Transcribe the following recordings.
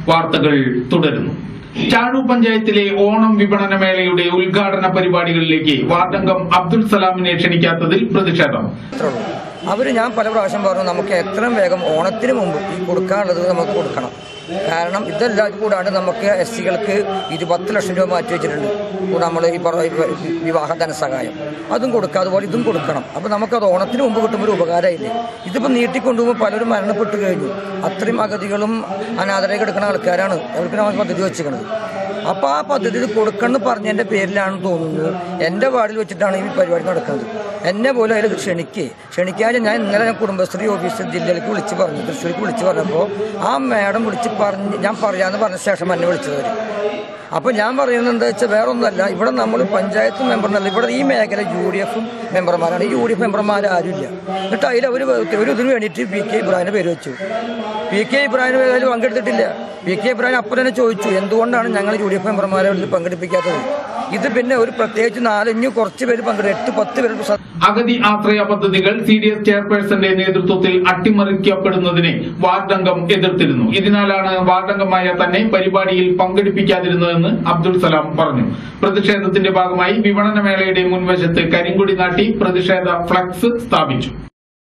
വാർത്തകൾ തുടരുന്നു ചാഴു പഞ്ചായത്തിലെ ഓണം വിപണന മേളയുടെ ഉദ്ഘാടന പരിപാടികളിലേക്ക് വാർഡംഗം അബ്ദുൽ സലാമിനെ ക്ഷണിക്കാത്തതിൽ പ്രതിഷേധം അത്രേ ഉള്ളൂ അവർ ഞാൻ പല പ്രാവശ്യം പറഞ്ഞു നമുക്ക് എത്രയും വേഗം ഓണത്തിന് മുമ്പ് ഈ കൊടുക്കാനുള്ളത് നമുക്ക് കൊടുക്കണം കാരണം ഇതെല്ലാം കൂടാണ്ട് നമുക്ക് എസ് സികൾക്ക് ഇരുപത്ത് ലക്ഷം രൂപ മാറ്റി വെച്ചിട്ടുണ്ട് കൂടെ നമ്മൾ ഈ പറഞ്ഞ ഈ വിവാഹ ധനസഹായം അതും കൊടുക്കുക അതുപോലെ ഇതും കൊടുക്കണം അപ്പോൾ നമുക്കത് ഓണത്തിന് മുമ്പ് കിട്ടുമ്പോൾ ഒരു ഉപകാരമില്ലേ ഇതിപ്പോൾ നീട്ടിക്കൊണ്ടുപോകുമ്പോൾ പലരും മരണപ്പെട്ട് കഴിഞ്ഞു അത്രയും അഗതികളും അനാഥരായി കിടക്കുന്ന ആൾക്കാരാണ് അവർക്ക് നമ്മൾ പദ്ധതി വെച്ചിരിക്കുന്നത് അപ്പോൾ ആ പദ്ധതി ഇത് കൊടുക്കണം എന്ന് പറഞ്ഞതിൻ്റെ പേരിലാണെന്ന് തോന്നുന്നു എൻ്റെ വാർഡിൽ വെച്ചിട്ടാണ് ഈ പരിപാടി നടക്കുന്നത് എന്നെ പോലും അതിൽ ക്ഷണിക്കേ ക്ഷണിക്കാതെ ഞാൻ ഇന്നലെ ഞാൻ കുടുംബശ്രീ ഓഫീസർ ജില്ലയിലേക്ക് വിളിച്ച് പറഞ്ഞു തൃശ്ശൂർക്ക് വിളിച്ച് പറഞ്ഞപ്പോൾ ആ മാഡം വിളിച്ച് പറഞ്ഞ് ഞാൻ പറയാമെന്ന് പറഞ്ഞ ശേഷം എന്നെ വിളിച്ചത് അവർ അപ്പോൾ ഞാൻ പറയുന്നത് എന്താ വെച്ചാൽ വേറെ ഒന്നുമല്ല ഇവിടെ നമ്മൾ പഞ്ചായത്ത് മെമ്പറിനല്ല ഇവിടെ ഈ മേഖല യു ഡി എഫും മെമ്പർമാരാണ് ഈ യു ഡി എഫ് മെമ്പർമാർ ആരുമില്ല എന്നിട്ട് അതിൽ അവർ ഒരു ഇതിന് വേണ്ടിയിട്ട് പി കെ ഇബ്രാഹിമിന്റെ പേര് വെച്ചു പി കെ ഇബ്രാഹിം അതിൽ പങ്കെടുത്തിട്ടില്ല പി കെ ഇബ്രാഹിം അപ്പം തന്നെ ചോദിച്ചു എന്തുകൊണ്ടാണ് ഞങ്ങൾ യു ഡി എഫ് മെമ്പർമാരെ അതിൽ പങ്കെടുപ്പിക്കാത്തത് ഇത് പിന്നെ ഒരു പ്രത്യേകിച്ച് നാലഞ്ഞ് കുറച്ച് പേര് പങ്കെടുക്കും എട്ട് പത്ത് പേര് സ- അഗതി ആശ്രയ പദ്ധതികൾ സി ഡി എസ് ചെയർപേഴ്സന്റെ നേതൃത്വത്തിൽ അട്ടിമറിക്കപ്പെടുന്നതിനെ വാർഡംഗം എതിർത്തിരുന്നു ഇതിനാലാണ് വാർഡംഗമായ തന്നെ പരിപാടിയിൽ പങ്കെടുപ്പിക്കാതിരുന്നതെന്ന് അബ്ദുൾ സലാം പറഞ്ഞു പ്രതിഷേധത്തിന്റെ ഭാഗമായി വിപണന മേളയുടെ മുൻവശത്ത് കരിങ്കൊടി നാട്ടി പ്രതിഷേധ ഫ്ലക്സ് സ്ഥാപിച്ചു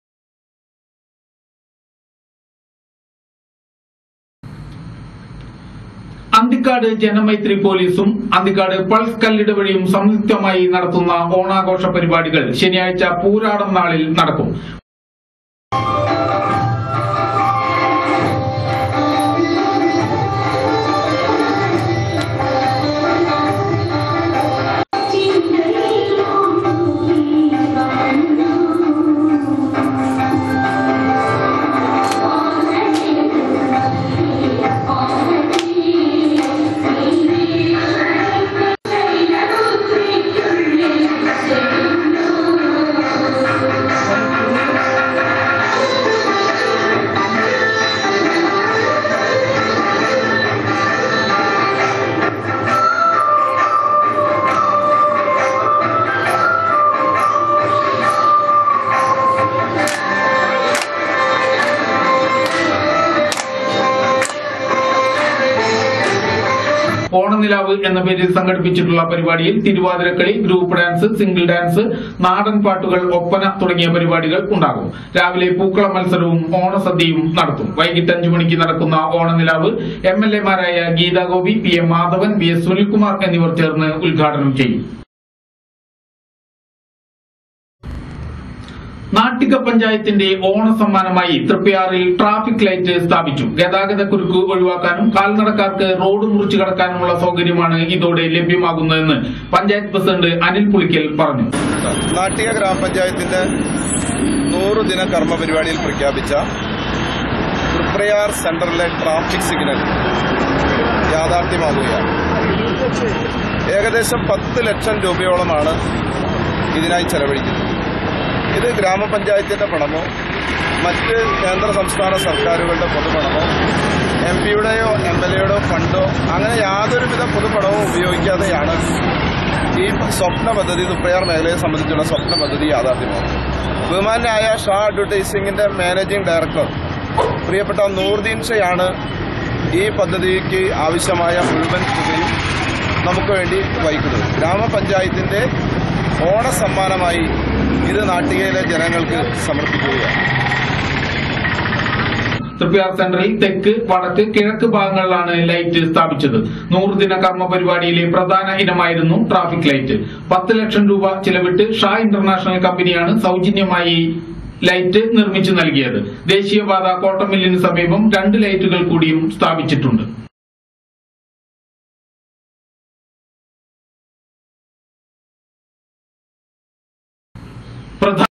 അന്തിക്കാട് ജനമൈത്രി പോലീസും അന്തിക്കാട് പൾസ് കല്ലിട വഴിയും സംയുക്തമായി നടത്തുന്ന ഓണാഘോഷ പരിപാടികൾ ശനിയാഴ്ച പൂരാടം നാളിൽ നടക്കും ഓണനിലാവ് എന്ന പേരിൽ സംഘടിപ്പിച്ചിട്ടുള്ള പരിപാടിയിൽ തിരുവാതിരക്കളി ഗ്രൂപ്പ് ഡാൻസ് സിംഗിൾ ഡാൻസ് നാടൻ പാട്ടുകൾ ഒപ്പന തുടങ്ങിയ പരിപാടികൾ ഉണ്ടാകും രാവിലെ പൂക്കള മത്സരവും ഓണസദ്യയും നടത്തും വൈകിട്ട് അഞ്ചു മണിക്ക് നടക്കുന്ന ഓണനിലാവ് എം എൽ എമാരായ Geetha Gopi P M Madhavan V S Sunilkumar എന്നിവർ ചേർന്ന് ഉദ്ഘാടനം ചെയ്യും നാട്ടിക പഞ്ചായത്തിന്റെ ഓണസമ്മാനമായി തൃപ്പയാറിൽ ട്രാഫിക് ലൈറ്റ് സ്ഥാപിച്ചു ഗതാഗത കുരുക്ക് ഒഴിവാക്കാനും കാൽനടക്കാർക്ക് റോഡ് മുറിച്ചു കടക്കാനുമുള്ള സൗകര്യമാണ് ഇതോടെ ലഭ്യമാകുന്നതെന്ന് പഞ്ചായത്ത് പ്രസിഡന്റ് അനിൽ പുളിക്കൽ പറഞ്ഞു നാട്ടിക ഗ്രാമപഞ്ചായത്തിന്റെ നൂറ് ദിന കർമ്മ പരിപാടിയിൽ പ്രഖ്യാപിച്ച തൃപ്രയാർ സെന്ററിലെ ട്രാഫിക് സിഗ്നൽ യാഥാർത്ഥ്യമാവുകയാണ് ഏകദേശം പത്ത് ലക്ഷം രൂപയോളമാണ് ഇതിനായി ചെലവഴിക്കുന്നത് ഇത് ഗ്രാമപഞ്ചായത്തിന്റെ പണമോ മറ്റ് കേന്ദ്ര സംസ്ഥാന സർക്കാരുകളുടെ പൊതുപണമോ എം പിയുടെയോ എം എൽ എയുടെയോ ഫണ്ടോ അങ്ങനെ യാതൊരുവിധ പൊതുപണവും ഉപയോഗിക്കാതെയാണ് ഈ സ്വപ്ന പദ്ധതി തുപ്പയാർ മേഖലയെ സംബന്ധിച്ചുള്ള സ്വപ്ന പദ്ധതി യാഥാർത്ഥ്യമാകും ബഹുമാനായ ഷാ അഡ്വർടൈസിംഗിന്റെ മാനേജിംഗ് ഡയറക്ടർ പ്രിയപ്പെട്ട നൂർദീൻ ഷയാണ് ഈ പദ്ധതിക്ക് ആവശ്യമായ മുഴുവൻ തുകയും നമുക്ക് വേണ്ടി വഹിക്കുന്നത് ഗ്രാമപഞ്ചായത്തിന്റെ ഓണസമ്മാനമായി ഇത് നാട്ടികയിലെ ജനങ്ങൾക്ക് സമർപ്പിക്കുകയാണ് തൃപ്പയാർ സെന്ററിൽ തെക്ക് വടക്ക് കിഴക്ക് ഭാഗങ്ങളിലാണ് ലൈറ്റ് സ്ഥാപിച്ചത് നൂറുദിന കർമ്മ പരിപാടിയിലെ പ്രധാന ഇനമായിരുന്നു ട്രാഫിക് ലൈറ്റ് പത്ത് ലക്ഷം രൂപ ചിലവിട്ട് ഷാ ഇന്റർനാഷണൽ കമ്പനിയാണ് സൗജന്യമായി ലൈറ്റ് നിർമ്മിച്ചു നൽകിയത് ദേശീയപാത കോട്ടമില്ലിന് സമീപം രണ്ട് ലൈറ്റുകൾ കൂടിയും സ്ഥാപിച്ചിട്ടുണ്ട് പ്രധാന